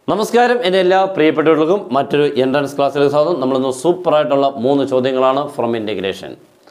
നമസ്കാരം എൻ്റെ എല്ലാ പ്രിയപ്പെട്ടവർക്കും മറ്റൊരു എൻട്രൻസ് ക്ലാസ്സിലേക്ക് സ്വാഗതം നമ്മളിന്ന് സൂപ്പറായിട്ടുള്ള മൂന്ന് ചോദ്യങ്ങളാണ് ഫ്രം ഇൻറ്റഗ്രേഷൻ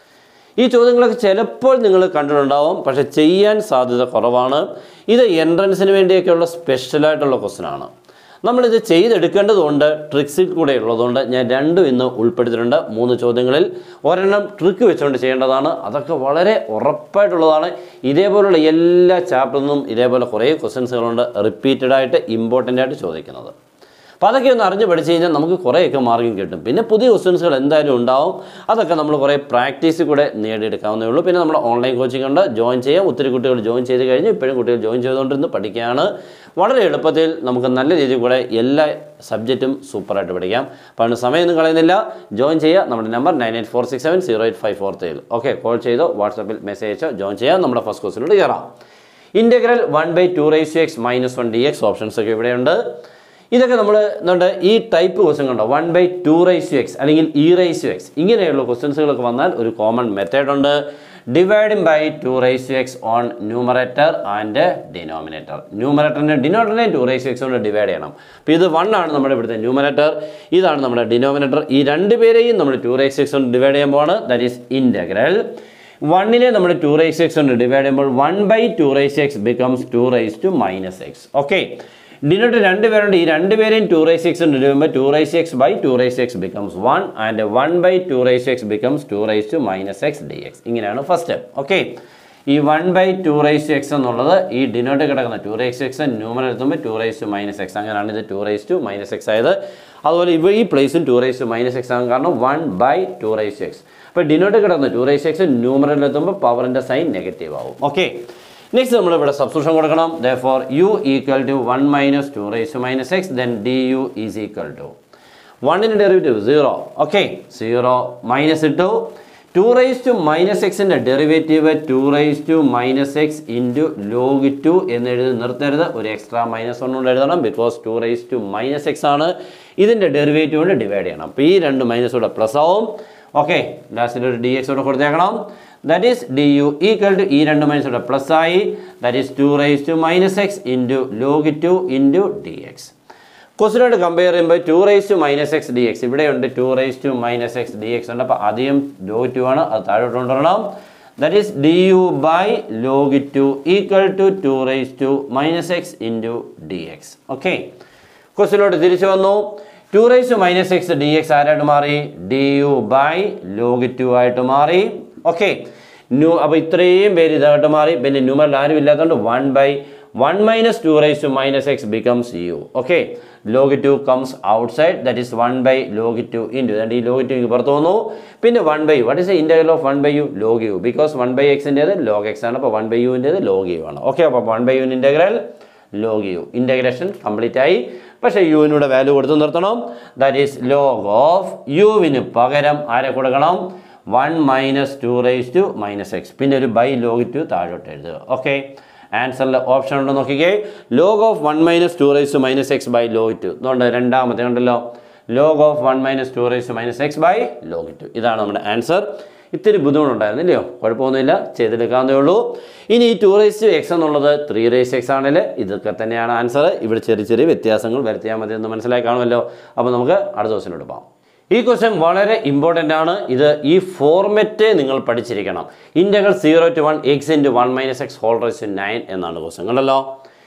ഈ ചോദ്യങ്ങളൊക്കെ ചിലപ്പോൾ നിങ്ങൾ കണ്ടിട്ടുണ്ടാവും പക്ഷെ ചെയ്യാൻ സാധ്യത കുറവാണ് ഇത് എൻട്രൻസിന് വേണ്ടിയൊക്കെയുള്ള സ്പെഷ്യലായിട്ടുള്ള ക്വസ്റ്റ്യൻ ആണ് നമ്മളിത് ചെയ്തെടുക്കേണ്ടതുകൊണ്ട് ട്രിക്സിൽ കൂടെ ഉള്ളതുകൊണ്ട് ഞാൻ രണ്ടും ഇന്ന് ഉൾപ്പെടുത്തിയിട്ടുണ്ട് മൂന്ന് ചോദ്യങ്ങളിൽ ഒരെണ്ണം ട്രിക്ക് വെച്ചുകൊണ്ട് ചെയ്യേണ്ടതാണ് അതൊക്കെ വളരെ ഉറപ്പായിട്ടുള്ളതാണ് ഇതേപോലുള്ള എല്ലാ ചാപ്റ്ററിൽ നിന്നും ഇതേപോലെ കുറേ ക്വസ്റ്റ്യൻസുകളുണ്ട് റിപ്പീറ്റഡ് ആയിട്ട് ഇമ്പോർട്ടൻ്റ് ആയിട്ട് ചോദിക്കുന്നത് അപ്പോൾ അതൊക്കെ ഒന്ന് അറിഞ്ഞ് പഠിച്ചു കഴിഞ്ഞാൽ നമുക്ക് കുറേയൊക്കെ മാർക്കും കിട്ടും പിന്നെ പുതിയ ക്വസ്റ്റ്യൻസുകൾ എന്തായാലും ഉണ്ടാവും അതൊക്കെ നമ്മൾ കുറേ പ്രാക്ടീസിൽ കൂടെ നേടിയെടുക്കാവുന്നേ ഉള്ളൂ പിന്നെ നമ്മൾ ഓൺലൈൻ കോച്ചിങ് ഉണ്ട് ജോയിൻ ചെയ്യാം ഒത്തിരി കുട്ടികൾ ജോയിൻ ചെയ്ത് കഴിഞ്ഞ് ഇപ്പോഴും കുട്ടികൾ ജോയിൻ ചെയ്തുകൊണ്ടിരുന്ന് പഠിക്കുകയാണ് വളരെ എളുപ്പത്തിൽ നമുക്ക് നല്ല രീതിയിൽ കൂടെ എല്ലാ സബ്ജക്റ്റും സൂപ്പറായിട്ട് പഠിക്കാം അപ്പോൾ അതിന് സമയമൊന്നും കളയുന്നില്ല ജോയിൻ ചെയ്യുക നമ്മുടെ number nine eight four six seven zero eight five four ത്രീയിൽ ഓക്കെ കോൾ ചെയ്തോ വാട്സാപ്പിൽ മെസ്സേജ് അയച്ചോ ജോയിൻ ചെയ്യാം നമ്മുടെ ഫസ്റ്റ് കോഴ്സിലോട്ട് കയറാം integral one by two raise to x minus one d x options ഒക്കെ ഇവിടെയുണ്ട് ഇതൊക്കെ നമ്മൾ എന്തുണ്ട് ഈ ടൈപ്പ് ക്വസ്റ്റ്യൻ കണ്ടോ one by two raise to x അല്ലെങ്കിൽ ഇ റൈസ് ടു എക്സ് ഇങ്ങനെയുള്ള ക്വസ്റ്റ്യൻസുകളൊക്കെ വന്നാൽ ഒരു കോമൺ മെത്തേഡ് ഉണ്ട് dividing by two raise to x on numerator and denominator ന്യൂമറേറ്ററിനെ ഡിനോമിനേറ്ററിനെ ടു റൈസ് ടു എക്സ് കൊണ്ട് ഡിവൈഡ് ചെയ്യണം അപ്പോൾ ഇത് വൺ ആണ് നമ്മുടെ ഇവിടുത്തെ ന്യൂമറേറ്റർ ഇതാണ് നമ്മുടെ ഡിനോമിനേറ്റർ ഈ രണ്ട് പേരെയും നമ്മൾ ടു റൈസ് എക്സ് കൊണ്ട് ഡിവൈഡ് ചെയ്യുമ്പോൾ ദാറ്റ് ഈസ് ഇൻറ്റഗ്രൽ വണ്ണിനെ നമ്മൾ ടു റൈസ് എക്സ് കൊണ്ട് ഡിവൈഡ് ചെയ്യുമ്പോൾ one by two raise x becomes two raise to minus x okay denote രണ്ട് പേരുണ്ട് ഈ രണ്ട് പേരെയും ടു റൈസ് എക്സ് കൊണ്ട് divide two raise x by two raise x becomes one and one by two raise x becomes two raise to minus x d x ഇങ്ങനെയാണ് first step okay ഈ one by two raise to x എന്നുള്ളത് ഈ denote കിടക്കുന്ന two raise x ന്യൂമർ എത്തുമ്പോൾ two raise to minus x അങ്ങനെയാണ് ഇത് two raise to minus x ആയത് അതുപോലെ ഇവ ഈ പ്ലേസും two raise to minus x ആകും കാരണം one by two raise x അപ്പോൾ ഡിനോട്ട് കിടക്കുന്ന ടു റൈസ് എക്സ് ന്യൂമറിൽ എത്തുമ്പോൾ പവറിൻ്റെ സൈൻ നെഗറ്റീവ് ആവും ഓക്കെ നെക്സ്റ്റ് നമ്മൾ ഇവിടെ സബ്സ്റ്റിറ്റ്യൂഷൻ കൊടുക്കണം ദോർ u equal to one minus two raise to minus x then d u is equal to വണ്ണിൻ്റെ derivative zero okay zero minus ഇട്ടു ടു റൈസ് ടു മൈനസ് എക്സിൻ്റെ derivative two raise to minus x into log two എന്ന് എഴുതി നിർത്തരുത് ഒരു extra minus one കൊണ്ട് എഴുതണം because two raise to minus x ആണ് ഇതിൻ്റെ ഡെറിവേറ്റീവ് കൊണ്ട് ഡിവൈഡ് ചെയ്യണം അപ്പോൾ ഈ രണ്ട് മൈനസ് കൂടെ പ്ലസ് ആവും ഓക്കെ ലാസ്റ്റിൽ ഒരു ഡി എക്സ് കൂടെ കൊടുത്തേക്കണം that is d u equal to ഈ രണ്ട് മൈനസ് കൂടെ പ്ലസ് ആയി that is two raise to minus x into log two into d x ക്വസ്റ്റിനോട് കമ്പയർ ചെയ്യുമ്പോൾ two raise to minus x d x ഇവിടെയുണ്ട് two raise to minus x d x ഉണ്ട് അപ്പോൾ ആദ്യം ലോഗ് ടു ആണ് അത് താഴോട്ട് കൊണ്ടുവരണം that is d u by log two equal to two raise to minus x into d x okay ക്വസ്റ്റിനോട് തിരിച്ചു വന്നു two raise to minus x d x ആരായിട്ട് മാറി d u by log two ആയിട്ട് മാറി ഓക്കെ ന്യൂ അപ്പോൾ ഇത്രയും പേര് ഇതായിട്ട് മാറി പിന്നെ ന്യൂമറിൽ ആരും ഇല്ലാത്തതുകൊണ്ട് one by one minus two raise to minus x becomes u okay log two comes outside that is one by log two into അതുകൊണ്ട് ഈ ലോഗ് ടു ഇങ്ങ് പുറത്ത് വന്നു പിന്നെ one by u what is integral of one by u log u because one by എക്സിൻ്റേത് log x ആണ് അപ്പോൾ one by യുവിൻ്റേത് ലോഗ് യു ആണ് ഓക്കെ അപ്പോൾ വൺ ബൈ യുവിൻ integral log U integration complete ആയി പക്ഷേ യുവിനൂടെ വാല്യൂ കൊടുത്ത് നിർത്തണം ദാറ്റ് ഈസ് ലോഗ് ഓഫ് യുവിന് പകരം ആരെ കൊടുക്കണം one minus two raise to minus x പിന്നെ ഒരു ബൈ ലോഗ് ടു താഴോട്ട് എഴുതുക ഓക്കെ ആൻസറിൽ ഓപ്ഷൻ ഉണ്ടോ നോക്കിക്കേ log of one minus two raise to minus x by log two അതുകൊണ്ട് രണ്ടാമത്തെ ഉണ്ടല്ലോ log of one minus two raise to minus x by log two ഇതാണ് നമ്മുടെ ആൻസർ ഇത്തിരി ബുദ്ധിമുട്ടുണ്ടായിരുന്നില്ലയോ കുഴപ്പമൊന്നുമില്ല ചെയ്തെടുക്കാവുന്നേ ഉള്ളൂ ഇനി ഈ ടു റേസ് ടു എക്സ് എന്നുള്ളത് ത്രീ റേസ് എക്സ് ആണെങ്കിൽ ഇതൊക്കെ തന്നെയാണ് ആൻസർ ഇവിടെ ചെറിയ ചെറിയ വ്യത്യാസങ്ങൾ വരുത്തിയാൽ മതി എന്ന് മനസ്സിലായി കാണുമല്ലോ അപ്പോൾ നമുക്ക് അടുത്ത ദിവസത്തിലോട്ട് പോകാം ഈ ക്വസ്റ്റ്യൻ വളരെ ഇമ്പോർട്ടൻ്റ് ആണ് ഇത് ഈ ഫോർമെറ്റ് നിങ്ങൾ പഠിച്ചിരിക്കണം ഇൻ്റകൾ zero to one x into one minus x whole raise to nine എന്നാണ് ക്വസ്റ്റ്യൻ കണ്ടല്ലോ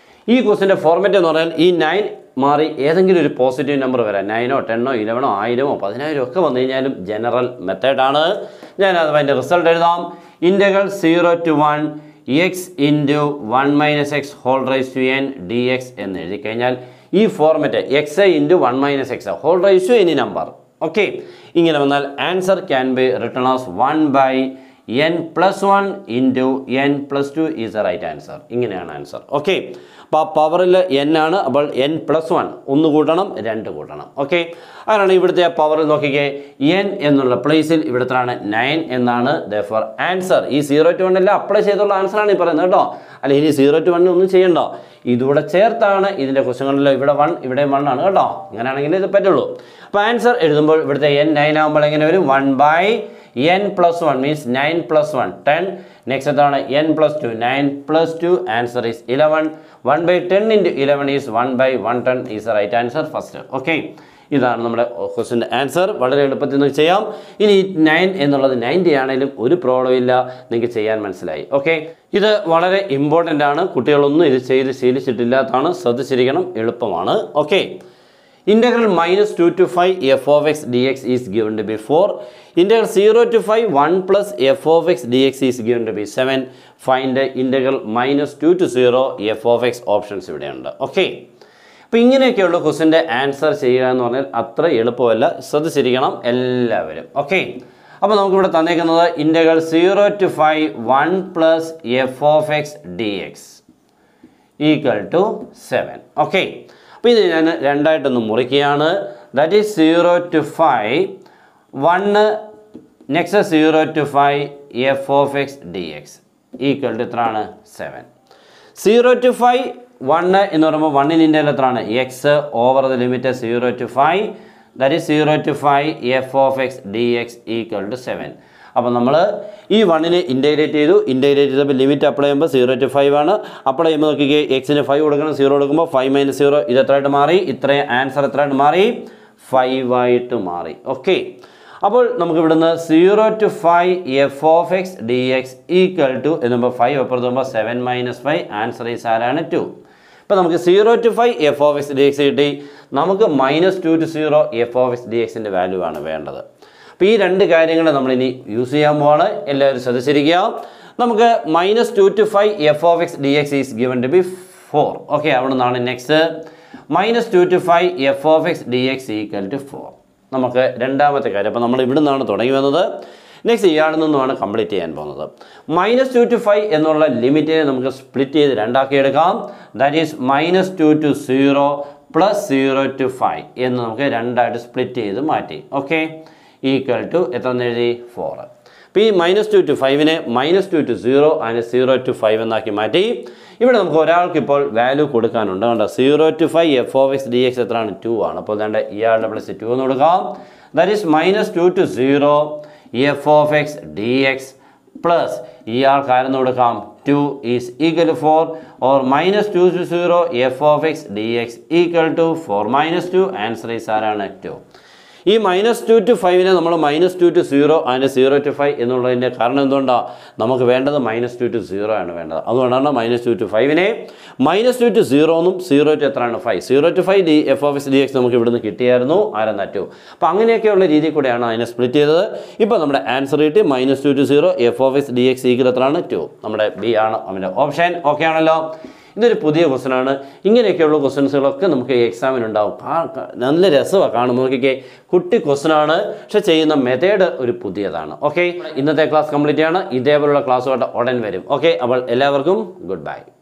ഈ ക്വസ്റ്റിൻ്റെ ഫോർമാറ്റ് എന്ന് പറഞ്ഞാൽ ഈ നയൻ മാറി ഏതെങ്കിലും ഒരു പോസിറ്റീവ് നമ്പർ വരാം നയനോ ടെന്നോ ഇലവനോ ആയിരമോ പതിനായിരമോ ഒക്കെ വന്നു കഴിഞ്ഞാലും ജനറൽ മെത്തേഡാണ് ഞാൻ അത് അതിൻ്റെ റിസൾട്ട് എഴുതാം integral zero to one x into one minus x whole raise to n d x എന്ന് എഴുതി കഴിഞ്ഞാൽ ഈ format x into one minus x whole raise to any number okay ഇങ്ങനെ വന്നാൽ answer can be return as one by n plus one into n plus two is a right answer ഇങ്ങനെയാണ് answer okay അപ്പോൾ ആ പവറിൽ N ആണ് അപ്പോൾ N plus one ഒന്ന് കൂട്ടണം രണ്ട് കൂട്ടണം ഓക്കെ അങ്ങനെയാണ് ഇവിടുത്തെ ആ പവറിൽ നോക്കിക്കേ എൻ എന്നുള്ള പ്ലേസിൽ ഇവിടുത്താണ് നയൻ എന്നാണ് ദോർ ആൻസർ ഈ സീറോ ടു വണ്ണിൽ അപ്ലൈ ചെയ്തുള്ള ആൻസറാണ് ഈ പറയുന്നത് കേട്ടോ അല്ല ഇനി സീറോ ടു വണ്ണിൽ ഒന്നും ചെയ്യണ്ട ഇതുകൂടെ ചേർത്താണ് ഇതിൻ്റെ ക്വസ്റ്റ്യങ്ങളിൽ ഇവിടെ വൺ ഇവിടെ വൺ ആണ് കേട്ടോ ഇങ്ങനെയാണെങ്കിൽ ഇത് പറ്റുള്ളൂ അപ്പോൾ ആൻസർ എഴുതുമ്പോൾ ഇവിടുത്തെ എൻ നയൻ ആകുമ്പോൾ എങ്ങനെ വരും one by n plus one means nine plus one ten next എന്താണ് n plus two nine plus two answer is eleven one by ten into eleven is one by one ten is right answer first okay ഇതാണ് നമ്മുടെ ക്വസ്റ്റിൻ്റെ answer വളരെ എളുപ്പത്തിൽ നിങ്ങൾക്ക് ചെയ്യാം ഇനി nine എന്നുള്ളത് ninety ആണെങ്കിലും ഒരു പ്രോബ്ലം ഇല്ല നിങ്ങൾക്ക് ചെയ്യാൻ മനസ്സിലായി ഓക്കെ ഇത് വളരെ ഇമ്പോർട്ടൻ്റ് ആണ് കുട്ടികളൊന്നും ഇത് ചെയ്ത് ശീലിച്ചിട്ടില്ലാത്തതാണ് ശ്രദ്ധിച്ചിരിക്കണം എളുപ്പമാണ് okay Integral minus 2 to 5 f of x dx is given to be 4. Integral 0 to 5 1 plus f of x dx is given to be 7. Find the integral minus 2 to 0 f of x options ഇവിടെയുണ്ട് okay അപ്പോൾ ഇങ്ങനെയൊക്കെയുള്ള ക്വസ്റ്റിൻ്റെ answer ചെയ്യുക എന്ന് പറഞ്ഞാൽ അത്ര എളുപ്പമല്ല ശ്രദ്ധിച്ചിരിക്കണം എല്ലാവരും okay അപ്പോൾ നമുക്കിവിടെ തന്നേക്കുന്നത് integral zero to five one plus f of x d x equal to seven okay അപ്പോൾ ഇത് ഞാൻ രണ്ടായിട്ടൊന്ന് മുറിക്കുകയാണ് that is zero to five one next zero to five f of x d x equal to എത്രയാണ് seven zero to five one എന്ന് പറയുമ്പോൾ വണ്ണിന് integral എത്രയാണ് x over the limit zero to five that is zero to five f of x d x equal to seven അപ്പോൾ നമ്മൾ ഈ വണ്ണിനെ integrate ചെയ്തു ഇൻറ്റഗ്രേറ്റ് ചെയ്തപ്പോൾ ലിമിറ്റ് അപ്ലൈ ചെയ്യുമ്പോൾ സീറോ ടു ഫൈവ് ആണ് അപ്ലൈ ചെയ്യുമ്പോൾ നോക്കിക്കേ എക്സിന് ഫൈവ് കൊടുക്കണം സീറോ കൊടുക്കുമ്പോൾ ഫൈവ് മൈനസ് സീറോ ഇത് എത്രയായിട്ട് മാറി ഇത്രയും ആൻസർ എത്രയായിട്ട് മാറി ഫൈവ് ആയിട്ട് മാറി ഓക്കെ അപ്പോൾ നമുക്ക് ഇവിടുന്ന് zero to five f of x d x equal to എന്നുമ്പോൾ ഫൈവ് അപ്പുറത്ത് പോകുമ്പോൾ seven minus five answer is ആരാണ് ടു ഇപ്പോൾ നമുക്ക് zero to five f of x d x കിട്ടി നമുക്ക് minus two to zero f of x d എക്സിൻ്റെ value ആണ് വേണ്ടത് അപ്പോൾ ഈ രണ്ട് കാര്യങ്ങൾ നമ്മളിനി യൂസ് ചെയ്യാൻ പോവാണ് എല്ലാവരും ശ്രദ്ധിച്ചിരിക്കുക നമുക്ക് minus two to five f of x d x is given to be four okay അവിടെ നിന്നാണ് next minus two to five f of x d x equal to four നമുക്ക് രണ്ടാമത്തെ കാര്യം അപ്പോൾ നമ്മൾ ഇവിടെ നിന്നാണ് തുടങ്ങി വന്നത് നെക്സ്റ്റ് ഇയാളിൽ നിന്നുമാണ് കംപ്ലീറ്റ് ചെയ്യാൻ പോകുന്നത് മൈനസ് ടു ടു ഫൈവ് എന്നുള്ള ലിമിറ്റിനെ നമുക്ക് സ്പ്ലിറ്റ് ചെയ്ത് രണ്ടാക്കി എടുക്കാം that is minus two to zero plus zero to five എന്ന് നമുക്ക് രണ്ടായിട്ട് സ്പ്ലിറ്റ് ചെയ്ത് മാറ്റി ഓക്കെ ഈക്വൽ ടു എത്ര എന്ന് എഴുതി ഫോർ അപ്പോൾ ഈ മൈനസ് ടു ടു ഫൈവിനെ മൈനസ് ടു ടു സീറോ അതിനെ സീറോ ടു ഫൈവ് എന്നാക്കി മാറ്റി ഇവിടെ നമുക്ക് ഒരാൾക്ക് ഇപ്പോൾ വാല്യൂ കൊടുക്കാനുണ്ട് കണ്ടോ zero to five f of x d x എത്രയാണ് ടു ആണ് അപ്പോൾ വേണ്ട ഇയാളുടെ പ്ലസ് ടു എന്ന് കൊടുക്കാം that is minus two to zero f of x d x plus ഇയാൾക്ക് ആരെന്ന് കൊടുക്കാം two is equal to four or minus two to zero f of x d x equal to four minus two answer is ആരാണ് two ഈ minus two to ഫൈവിനെ നമ്മൾ minus two to zero അതിൻ്റെ zero to five എന്നുള്ളതിൻ്റെ കാരണം എന്തുകൊണ്ടാണ് നമുക്ക് വേണ്ടത് മൈനസ് ടു ടു സീറോ ആണ് വേണ്ടത് അതുകൊണ്ടാണ് മൈനസ് ടു ടു ഫൈവിനെ മൈനസ് ടു ടു സീറോ എന്നും സീറോ ടു എത്രയാണ് five zero to five d f of s d x നമുക്ക് ഇവിടുന്ന് കിട്ടിയായിരുന്നു ആരെന്ന ടു അപ്പോൾ അങ്ങനെയൊക്കെയുള്ള രീതിയിൽ കൂടെയാണ് അതിനെ സ്പ്ലിറ്റ് ചെയ്തത് ഇപ്പോൾ നമ്മുടെ ആൻസർ കിട്ടി minus two to zero f of s d x equal എത്രയാണ് ടു നമ്മുടെ ബി ആണ് അവൻ്റെ ഓപ്ഷൻ ഓക്കെ ആണല്ലോ ഇതൊരു പുതിയ ക്വസ്റ്റൻ ആണ് ഇങ്ങനെയൊക്കെയുള്ള ക്വസ്റ്റൻസുകളൊക്കെ നമുക്ക് ഈ എക്സാമിന് ഉണ്ടാവും കാ- നല്ല രസമാണ് കാണുമ്പോൾ നോക്കിക്കേ കുട്ടി ക്വസ്റ്റൻ ആണ് പക്ഷെ ചെയ്യുന്ന മെത്തേഡ് ഒരു പുതിയതാണ് ഓക്കെ ഇന്നത്തെ ക്ലാസ് കംപ്ലീറ്റ് ആണ് ഇതേപോലുള്ള ക്ലാസ്സുമായിട്ട് ഉടൻ വരും ഓക്കെ അപ്പോൾ എല്ലാവർക്കും ഗുഡ് ബൈ